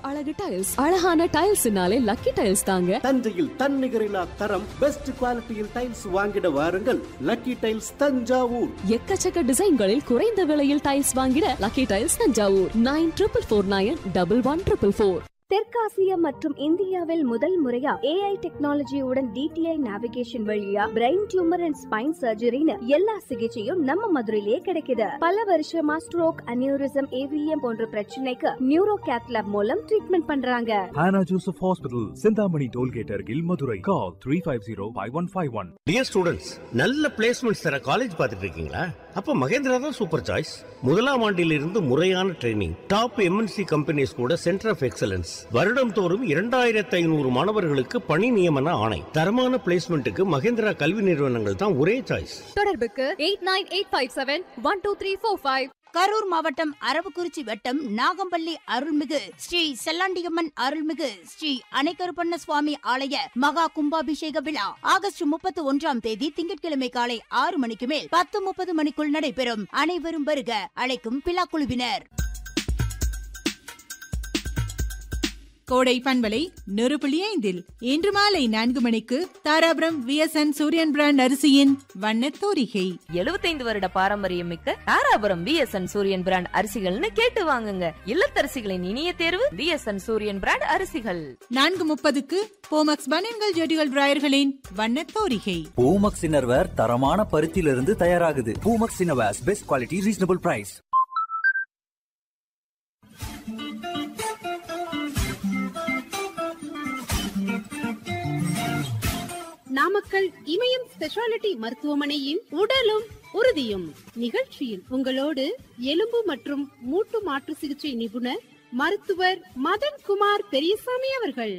அழகு டைல்ஸ் அழகான டைல்ஸ்னாலே lucky tiles தாங்க தஞ்சையில் தன்னிகரில்லா தரம் பெஸ்ட் குவாலிட்டியில் டைல்ஸ் வாங்கிட வாருங்கள் லக்கி டைல்ஸ் தஞ்சாவூர் எக்கச்சக்க டிசைன்களில் குறைந்த விலையில் டைல்ஸ் வாங்கிட lucky tiles Thanjavur nine triple four nine double one triple four தெற்காசியா மற்றும் இந்தியாவில் முதல் முறையா ஏஐ டெக்னாலஜியுடன் டிடிஐ நேவிகேஷன் வழியா பிரெயின் டியூமர் அண்ட் ஸ்பைன் சர்ஜரின்னு எல்லா சிகிச்சையும் நம்ம மதுரையிலேயே கிடைக்குது பல வருஷமா ஸ்ட்ரோக் அனியூரிசம் ஏவிஎம் போன்ற பிரச்சனைக்கு நியூரோ கேத்லாப் மூலம் ட்ரீட்மெண்ட் பண்றாங்க Hannah Joseph Hospital, Sindhamani Tollgate Argil, Madurai. Call 350-5151. Dear students நல்ல பிளேஸ்மெண்ட்ஸ் தர காலேஜ் பார்த்துட்டு இருக்கீங்களா அப்ப மகேந்திரா தான் சூப்பர் சாய்ஸ் முதலாம் ஆண்டிலிருந்து முறையான ட்ரைனிங் டாப் எம்என்சி கம்பெனிஸ் கூட சென்டர் ஆஃப் எக்ஸலன்ஸ் வருடம் தோறும் இரண்டாயிரத்தி ஐநூறு மாணவர்களுக்கு பணி நியமன ஆணை தரமான பிளேஸ்மெண்ட்டுக்கு மகேந்திரா கல்வி நிறுவனங்கள் தான் ஒரே சாய்ஸ் தொடர்புக்கு eight nine eight five seven one two three four five Karur மாவட்டம் அரவக்குறிச்சி வட்டம் நாகம்பள்ளி அருள்மிகு ஸ்ரீ செல்லாண்டியம்மன் அருள்மிகு ஸ்ரீ அணைக்கருப்பண்ண சுவாமி ஆலய மகா கும்பாபிஷேக விழா ஆகஸ்ட் முப்பத்தி ஒன்றாம் தேதி திங்கட்கிழமை காலை ஆறு மணிக்கு மேல் பத்து முப்பது மணிக்குள் நடைபெறும் அனைவரும் வருக அழைக்கும் பிலா குழுவினர் கோடை பண்பலை நெருப்புள்ளி ஐந்தில் இன்று மாலை நான்கு மணிக்கு தாராபுரம் விஎஸ்என் சூரியன் பிராண்ட் அரிசியின் வண்ணத் தோரிகை எழுபத்தைந்து வருட பாரம்பரியம் மிக்க தாராபுரம் பிஎஸ்என் சூரியன் பிராண்ட் அரிசிகள்னு கேட்டு வாங்குங்க இல்லத்தரசிகளின் இனிய தேர்வு பிஎஸ்என் சூரியன் பிராண்ட் அரிசிகள் நான்கு முப்பதுக்கு போமக்ஸ் பனியன்கள் ஜெடிகள் டிராயர்களின் வண்ணத் தோரிகை பூமக்ஸ் இன்னர்வேர் தரமான பருத்தியிலிருந்து தயாராகுது Poomex innerwears best quality reasonable price Namakkal Imayam speciality மருத்துவமனையின் உடலும் உறுதியும் நிகழ்ச்சியில் உங்களோடு எலும்பு மற்றும் மூட்டு மாற்று சிகிச்சை நிபுணர் மருத்துவர் மதன் குமார் பெரியசாமி அவர்கள்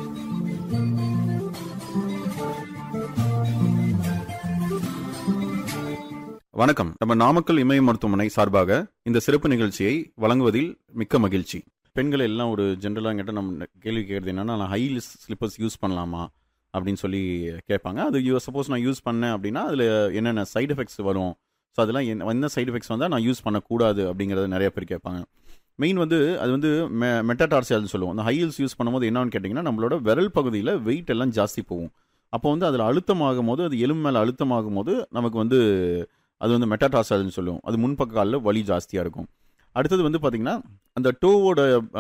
வணக்கம் நம்ம நாமக்கல் இமய மருத்துவமனை சார்பாக இந்த சிறப்பு நிகழ்ச்சியை வழங்குவதில் மிக்க மகிழ்ச்சி பெண்கள் எல்லாம் ஒரு ஜென்ரலாக கிட்ட நம்ம கேள்வி கேட்கறது என்னன்னா நான் ஹை ஸ்லிப்பர்ஸ் யூஸ் பண்ணலாமா அப்படின்னு சொல்லி கேட்பாங்க அது யூ சப்போஸ் நான் யூஸ் பண்ணேன் அப்படின்னா அதில் என்னென்ன சைடு எஃபெக்ட்ஸ் வரும் ஸோ அதெல்லாம் என்ன என்ன சைடு எஃபெக்ட்ஸ் வந்தால் நான் யூஸ் பண்ணக்கூடாது அப்படிங்கிறத நிறைய பேர் கேட்பாங்க மெயின் வந்து அது வந்து மெ மெட்டடார்சியால்னு சொல்லுவோம் அந்த ஹை ஹீல்ஸ் யூஸ் பண்ணும்போது என்னன்னு கேட்டிங்கன்னா நம்மளோட விரல் பகுதியில் வெயிட் எல்லாம் ஜாஸ்தி போகும் அப்போ வந்து அதில் அழுத்தமாகும் போது அது எலும்பு மேலே அழுத்தமாகும் போது நமக்கு வந்து அது வந்து மெட்டாடார்சல்னு சொல்லுவோம் அது முன்பக்க காலில் வலி ஜாஸ்தியாக இருக்கும் அடுத்தது வந்து பார்த்திங்கன்னா அந்த டோவோட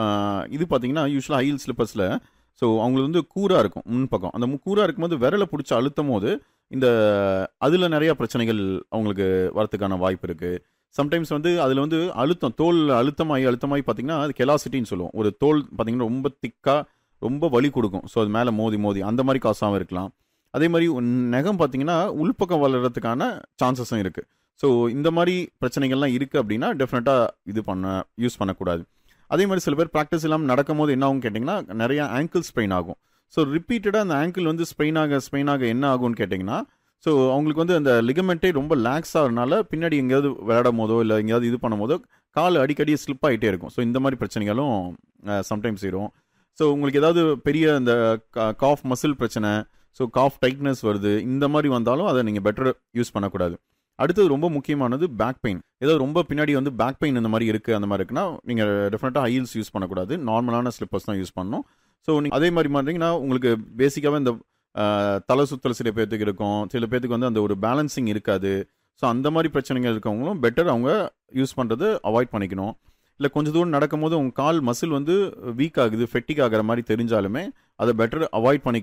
இது பார்த்திங்கன்னா யூஸ்வலாக ஹை ஹீல் ஸ்லிப்பர்ஸில் ஸோ அவங்களுக்கு வந்து கூராக இருக்கும் முன்பக்கம் அந்த கூராக இருக்கும்போது விரலை பிடிச்சி அழுத்தும் போது இந்த அதில் நிறைய பிரச்சனைகள் அவங்களுக்கு வரத்துக்கான வாய்ப்பு இருக்குது சம்டைம்ஸ் வந்து அதில் வந்து அழுத்தம் தோல் அழுத்தமாகி அழுத்தமாகி பார்த்தீங்கன்னா அது கெலாசிட்டின்னு சொல்லுவோம் ஒரு தோல் பார்த்தீங்கன்னா ரொம்ப திக்காக ரொம்ப வலி கொடுக்கும் ஸோ அது மேலே மோதி மோதி அந்த மாதிரி காசாகவும் இருக்கலாம் அதே மாதிரி நகம் பார்த்தீங்கன்னா உள்பக்கம் வளர்கிறதுக்கான சான்சஸும் இருக்குது ஸோ இந்த மாதிரி பிரச்சனைகள்லாம் இருக்குது அப்படின்னா டெஃபினட்டாக இது பண்ண யூஸ் பண்ணக்கூடாது அதே மாதிரி சில பேர் ப்ராக்டிஸ் இல்லாமல் நடக்கும் போது என்ன ஆகும் கேட்டிங்கன்னா நிறைய ஆங்கிள் ஸ்ப்ரெயின் ஆகும் ஸோ ரிப்பீட்டடாக அந்த ஆங்கிள் வந்து ஸ்ப்ரெயின் ஆக ஸ்ப்ரெயின் ஆக என்ன ஆகும்னு கேட்டிங்கன்னா ஸோ அவங்களுக்கு வந்து அந்த லிகமெண்ட்டே ரொம்ப லேக்ஸ் ஆகிறதுனால பின்னாடி எங்கேயாவது விளையாடும் போதோ இல்லை எங்கேயாவது இது பண்ணும் போதோ கால் அடிக்கடி ஸ்லிப் ஆகிட்டே இருக்கும் ஸோ இந்த மாதிரி பிரச்சனைகளும் சம்டைம்ஸ் வரும் ஸோ உங்களுக்கு ஏதாவது பெரிய இந்த காஃப் மசில் பிரச்சனை ஸோ காஃப் டைட்னஸ் வருது இந்த மாதிரி வந்தாலும் அதை நீங்கள் பெட்டர் யூஸ் பண்ணக்கூடாது அடுத்தது ரொம்ப முக்கியமானது பேக் பெயின் ஏதோ ரொம்ப பின்னாடி வந்து பேக் பெயின் இந்த மாதிரி இருக்குது அந்த மாதிரி இருக்குன்னா நீங்கள் டெஃபினட்டாக ஹீல்ஸ் யூஸ் பண்ணக்கூடாது நார்மலான ஸ்லிப்பர்ஸ் தான் யூஸ் பண்ணணும் ஸோ நீங்கள் அதே மாதிரி பார்த்தீங்கன்னா உங்களுக்கு பேசிக்காகவே இந்த தலை சுத்தல் சில பேர்த்துக்கு இருக்கும் சில பேர்த்துக்கு வந்து அந்த ஒரு பேலன்சிங் இருக்காது ஸோ அந்த மாதிரி பிரச்சனைகள் இருக்கவங்களும் பெட்டர் அவங்க யூஸ் பண்ணுறது அவாய்ட் பண்ணிக்கணும் இல்லை கொஞ்சம் தூரம் நடக்கும்போது உங்கள் கால் மசில் வந்து வீக் ஆகுது ஃபெட்டிக் ஆகிற மாதிரி தெரிஞ்சாலுமே அதை பெட்டர் அவாய்ட் பண்ணிக்க